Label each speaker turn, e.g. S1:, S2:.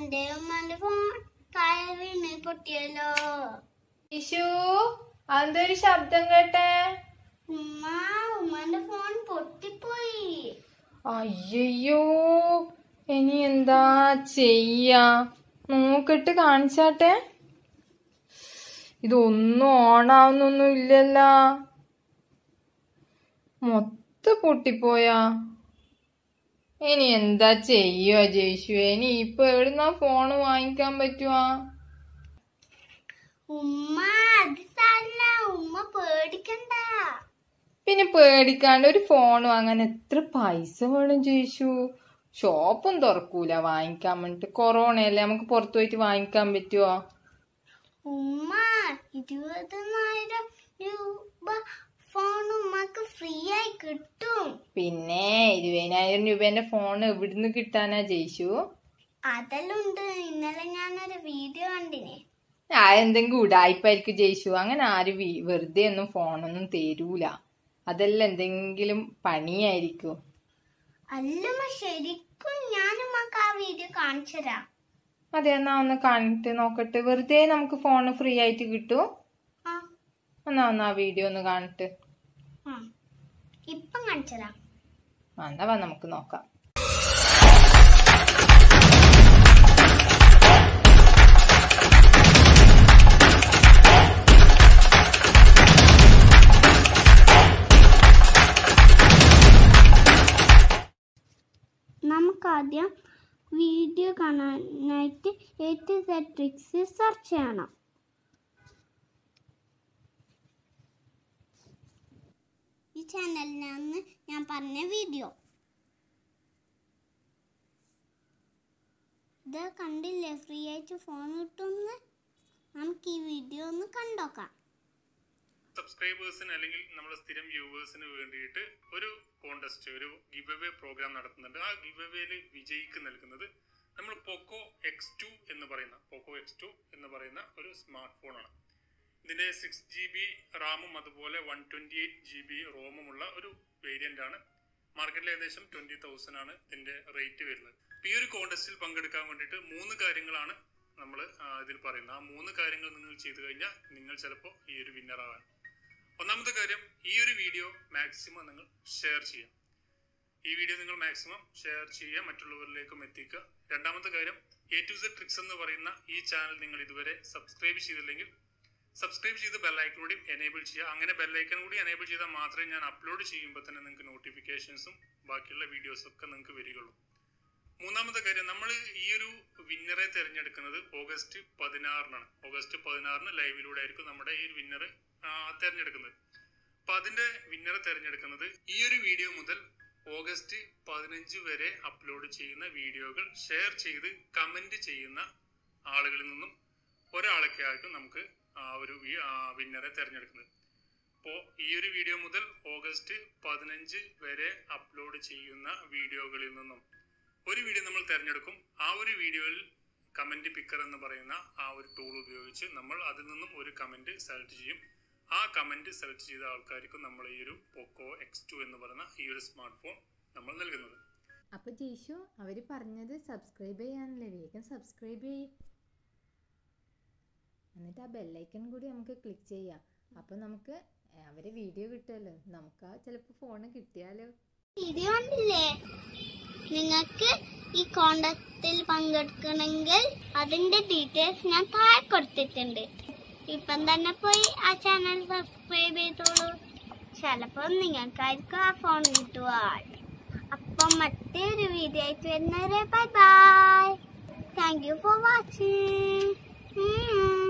S1: എന്റെ ഉമ്മാന്റെ ഫോൺ താഴെ വീണ് പൊട്ടിയല്ലോ
S2: ഇഷു അതൊരു ശബ്ദം കേട്ടെ
S1: ഉമ്മ ഉമ്മാന്റെ ഫോൺ പൊട്ടിപ്പോയി
S2: അയ്യോ ഇനി എന്താ ചെയ്യാ നോക്കിട്ട് കാണിച്ചാട്ടെ ഇതൊന്നും ഓണാവുന്നൊന്നും ഇല്ലല്ല മൊത്ത പൊട്ടിപ്പോയാ ഇനി എന്താ ചെയ്യുക ജയിഷു ഇനി ഇപ്പൊ എവിടുന്നാ ഫോണ് വാങ്ങിക്കാൻ പറ്റുവാ
S1: ഉമ്മ അത് സാരില്ല ഉമ്മ പേടിക്കണ്ട
S2: പിന്നെ പേടിക്കാണ്ട് ഒരു ഫോൺ വാങ്ങാൻ എത്ര പൈസ വേണം ജയിഷു ഷോപ്പും തുറക്കൂല വാങ്ങിക്കാൻ വേണ്ടിട്ട് കൊറോണയല്ലേ നമുക്ക് പുറത്തു പോയിട്ട് വാങ്ങിക്കാൻ പറ്റുമോ
S1: ഉമ്മ ഇരുപതിനായിരം രൂപ ഫോൺ ഉമ്മക്ക് ഫ്രീ ആയി കിട്ടും
S2: പിന്നെ ഇരുപതിനായിരം രൂപേന്റെ ഫോൺ എവിടുന്ന് കിട്ടാനാ ജയിച്ചു
S1: അതെല്ലാം ഉണ്ട് ഇന്നലെ ഞാനൊരു വീഡിയോ കണ്ടിനെ
S2: ആ എന്തെങ്കിലും ഉടായ്പായിരിക്കും ജയിച്ചു അങ്ങനെ ആരും വി- വെറുതെ ഒന്നും ഫോണൊന്നും തരൂല അതെല്ലാം എന്തെങ്കിലും പണിയായിരിക്കും
S1: അല്ലമ്മ ശരിക്കും ഞാൻ ഉമ്മക്ക് ആ വീഡിയോ കാണിച്ചു തരാം
S2: അതെ എന്നാ ഒന്ന് കാണിട്ട് നോക്കട്ടെ വെറുതെ നമുക്ക് ഫോൺ ഫ്രീ ആയിട്ട് കിട്ടൂ
S1: ആ
S2: എന്നാ ഒന്ന് ആ വീഡിയോ ഒന്ന് കാണിട്ട്
S1: ആ ഇപ്പം കാണിച്ചു തരാം
S2: ആ, എന്നാ വാ നമുക്ക് നോക്കാം
S1: നമുക്കാദ്യം വീഡിയോ കാണാനായിട്ട് A to Z tricks search ചെയ്യണം ഈ ചാനലിനാണ് ഞാൻ പറഞ്ഞ വീഡിയോ ഇത് കണ്ടില്ലേ ഫ്രീ ആയിട്ട് ഫോൺ കിട്ടുമെന്ന് നമുക്ക് ഈ വീഡിയോ ഒന്ന് കണ്ടോക്കാം
S3: സബ്സ്ക്രൈബേഴ്സിന് അല്ലെങ്കിൽ നമ്മുടെ സ്ഥിരം വ്യൂവേഴ്സിന് വേണ്ടിയിട്ട് ഒരു കോണ്ടസ്റ്റ് ഒരു ഗിവ് അവേ പ്രോഗ്രാം നടത്തുന്നുണ്ട് ആ ഗിവ് അവേയിൽ വിജയിക്ക് നൽകുന്നത് നമ്മൾ പോക്കോ എക്സ് ടു എന്ന് പറയുന്ന പോക്കോ എക്സ് ടു എന്ന് പറയുന്ന ഒരു സ്മാർട്ട് ഫോണാണ് ഇതിന്റെ സിക്സ് ജി ബി റാമും അതുപോലെ one twenty eight G B റോമുമുള്ള ഒരു വേരിയന്റ് ആണ് മാർക്കറ്റിൽ ഏകദേശം ട്വന്റി തൗസൻഡ് ആണ് ഇതിന്റെ റേറ്റ് വരുന്നത് അപ്പൊ ഈ ഒരു കോണ്ടസ്റ്റിൽ പങ്കെടുക്കാൻ വേണ്ടിയിട്ട് മൂന്ന് കാര്യങ്ങളാണ് നമ്മൾ ഇതിൽ പറയുന്നത് ആ മൂന്ന് കാര്യങ്ങൾ നിങ്ങൾ ചെയ്തു കഴിഞ്ഞാൽ നിങ്ങൾ ചിലപ്പോൾ ഈ ഒരു വിന്നർ ആവാൻ ഒന്നാമത്തെ കാര്യം ഈ ഒരു വീഡിയോ മാക്സിമം നിങ്ങൾ ഷെയർ ചെയ്യാം ഈ വീഡിയോ നിങ്ങൾ മാക്സിമം ഷെയർ ചെയ്യുക മറ്റുള്ളവരിലേക്കും എത്തിക്കുക രണ്ടാമത്തെ കാര്യം എ ടു സെഡ് ട്രിക്സ് എന്ന് പറയുന്ന ഈ ചാനൽ നിങ്ങൾ ഇതുവരെ സബ്സ്ക്രൈബ് ചെയ്തില്ലെങ്കിൽ സബ്സ്ക്രൈബ് ചെയ്ത് ബെല്ലൈക്കൺ കൂടി എനേബിൾ ചെയ്യുക അങ്ങനെ ബെല്ലൈക്കൺ കൂടി എനേബിൾ ചെയ്താൽ മാത്രമേ ഞാൻ അപ്ലോഡ് ചെയ്യുമ്പോൾ തന്നെ നിങ്ങൾക്ക് നോട്ടിഫിക്കേഷൻസും ബാക്കിയുള്ള വീഡിയോസും ഒക്കെ നിങ്ങൾക്ക് വരികയുള്ളൂ മൂന്നാമത്തെ കാര്യം നമ്മൾ ഈ ഒരു വിന്നറെ തിരഞ്ഞെടുക്കുന്നത് ഓഗസ്റ്റ് പതിനാറിനാണ് ഓഗസ്റ്റ് പതിനാറിന് ലൈവിലൂടെ ആയിരിക്കും നമ്മുടെ ഈ ഒരു വിന്നറെ തിരഞ്ഞെടുക്കുന്നത് അപ്പൊ അതിന്റെ വിന്നറെ തിരഞ്ഞെടുക്കുന്നത് ഈ ഒരു വീഡിയോ മുതൽ ഓഗസ്റ്റ് പതിനഞ്ച് വരെ അപ്ലോഡ് ചെയ്യുന്ന വീഡിയോകൾ ഷെയർ ചെയ്ത് കമന്റ് ചെയ്യുന്ന ആളുകളിൽ നിന്നും ഒരാളൊക്കെ ആയിരിക്കും നമുക്ക് ആ ഒരു വിന്നറെ തിരഞ്ഞെടുക്കുന്നത് അപ്പോൾ ഈ ഒരു വീഡിയോ മുതൽ ഓഗസ്റ്റ് പതിനഞ്ച് വരെ അപ്ലോഡ് ചെയ്യുന്ന വീഡിയോകളിൽ നിന്നും ഒരു വീഡിയോ നമ്മൾ തിരഞ്ഞെടുക്കും ആ ഒരു വീഡിയോയിൽ കമന്റ് പിക്കർ എന്ന് പറയുന്ന ആ ഒരു ടൂൾ ഉപയോഗിച്ച് നമ്മൾ അതിൽ നിന്നും ഒരു കമന്റ് സെലക്ട് ചെയ്യും ആ കമന്റ് സെലക്ട് ചെയ്ത ആൾക്കാർക്കും നമ്മൾ ഈ ഒരു പോക്കോ എക്സ് ടു എന്ന് പറയുന്ന ഈ ഒരു സ്മാർട്ട് ഫോൺ നമ്മൾ നൽകുന്നത്
S4: അപ്പൊ ജീഷു അവര് പറഞ്ഞത് സബ്സ്ക്രൈബ് ചെയ്യാനല്ലേ വേഗം സബ്സ്ക്രൈബ് ചെയ്യ് എന്നിട്ട് ആ ബെല്ലൈക്കൺ കൂടി നമുക്ക് ക്ലിക്ക് ചെയ്യാം അപ്പൊ നമുക്ക് അവരെ വീഡിയോ കിട്ടുമല്ലോ നമുക്ക് ആ ചിലപ്പോൾ ഫോണ് കിട്ടിയാലോ
S1: വീഡിയോ കണ്ടില്ലേ നിങ്ങൾക്ക് ഈ കോണ്ടത്തിൽ പങ്കെടുക്കണമെങ്കിൽ അതിന്റെ ഡീറ്റെയിൽസ് ഞാൻ താഴെ കൊടുത്തിട്ടുണ്ട് ഇപ്പം തന്നെ പോയി ആ ചാനൽ സബ്സ്ക്രൈബ് ചെയ്തോളൂ ചിലപ്പോൾ നിങ്ങൾക്കായിരിക്കും ആ ഫോൺ കിട്ടുക അപ്പം മറ്റൊരു വീഡിയോ ആയിട്ട് വരുന്നവരെ bye bye thank you for watching